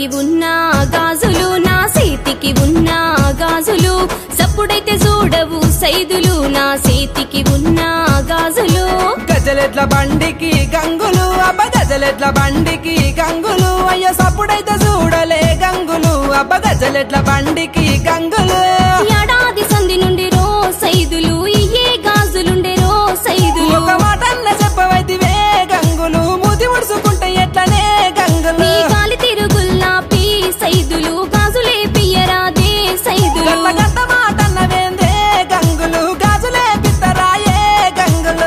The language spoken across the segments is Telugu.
చేతికి ఉన్న గాజులు నా చేతికి ఉన్న గాజులు సప్పుడైతే చూడవు సైదులు నా చేతికి ఉన్న గాజులు గజలెట్ల బండికి గంగులు అబ్బ గజలెట్ల బండికి గంగులు అయ్య సప్పుడైతే చూడలే గంగులు అబ్బ గజలెట్ల బండికి గంగులు ఏడాది సంధి నుండి రో సైదులు ఇయ్యే గాజులుండే రో సైదులు ఒక మాటన్న చెప్పవైతివే గంగులు మూతి ముడుచుకుంటే ఎట్లనే గంగులు నీ గాలి తిరుగుల్లా పీ సైదులు గాజులే పియ్యరాదే సైదులు గట్ల గట్ట మాటన్నవేందే గంగులు గాజులే పిత్తరాయే గంగులు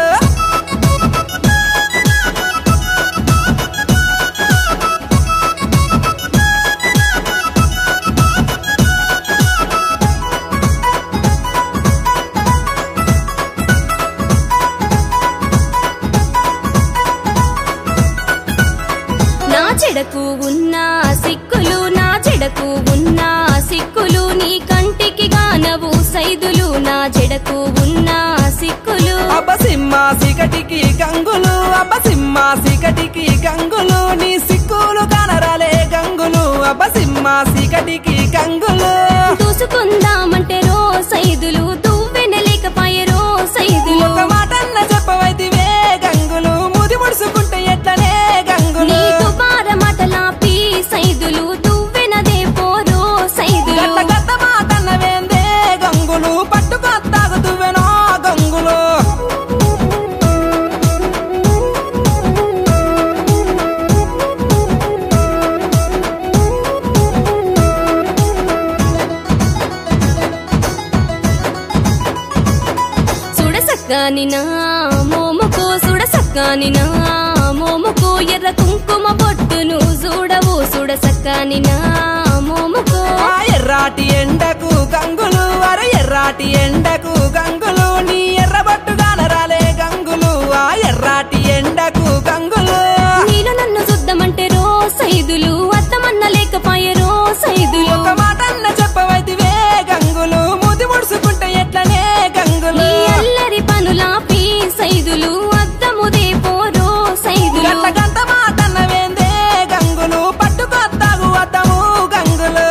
నా చెడకు ఉన్న సిక్కులు నా చెడకు ఉన్న సిక్కులు నీ కంటికి గానవు సైదులు నా చెడకు ఉన్న సిక్కులు అబ్బ సింహ సికటికి గంగులు అబ్బ సింహ సికటికి గంగులు నీ సిక్కులు కనరాలే గంగులు అబ్బ సింహ సికటికి గంగులు దూసుకుందామంటే రో సైదులు దువ్వెనలేకపాయే రో సైదులు ఒక మాటన్న చెప్పవైతివే గంగులు ముది ముడుచుకుంటే ఎట్లనే గంగులు నీకు మాటలా పీ సైదులు దువ్వెనదే పోరో సైదులు గట్ల గట్ట మాటన్నవేందే గంగులు పట్టుకొత్తాగుతువెనో గంగులు సుడసక్కని నా మోముకు సుడసక్కని నా మోముకు ఎర్ర కుంకుమ బొట్టును చూడవు సుడసక్కని నా మోముకు ఆ ఎర్రాటి ఎండకు గంగులు అర ఎర్రాటి ఎండకు గంగులు నీ ఎర్రబట్టు గానరాలే గంగులు ఆ ఎర్రాటి ఎండకు గంగులు నీలో నన్ను చూద్దామంటే రో సైదులు అత్తమన్న లేకపాయే రో సైదులు ఒక మాటన్న చెప్పవైతివే గంగులు ముది ముడుచుకుంటే ఎట్లనే గంగులు నీ అల్లరి పనులాపి సైదులు అద్దముదే పోరో సైదులు గట్ల గంట మాటన్నవేందే గంగులు పట్టుకొత్తాగు అద్దము గంగులు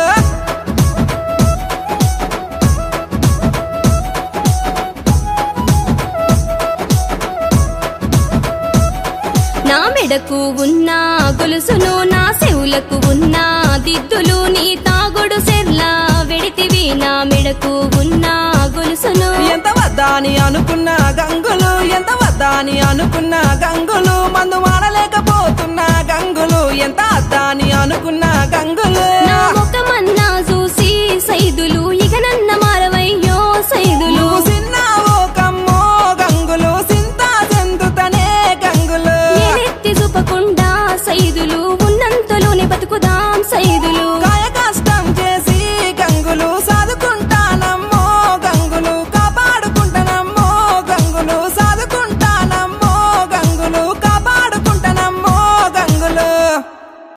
నా మెడకు ఉన్న గొలుసును నా చెవులకు ఉన్న దిద్దులు నీ తాగుడు సెర్లా వెడితివి నా మెడకు ఉన్న గొలుసును ఎంత వద్దాని అనుకున్న గంగులు ఎంత వద్దాని అనుకున్న గంగులు మందు మాడలేకపోతున్న గంగులు ఎంత అద్దాని అనుకున్న గంగులు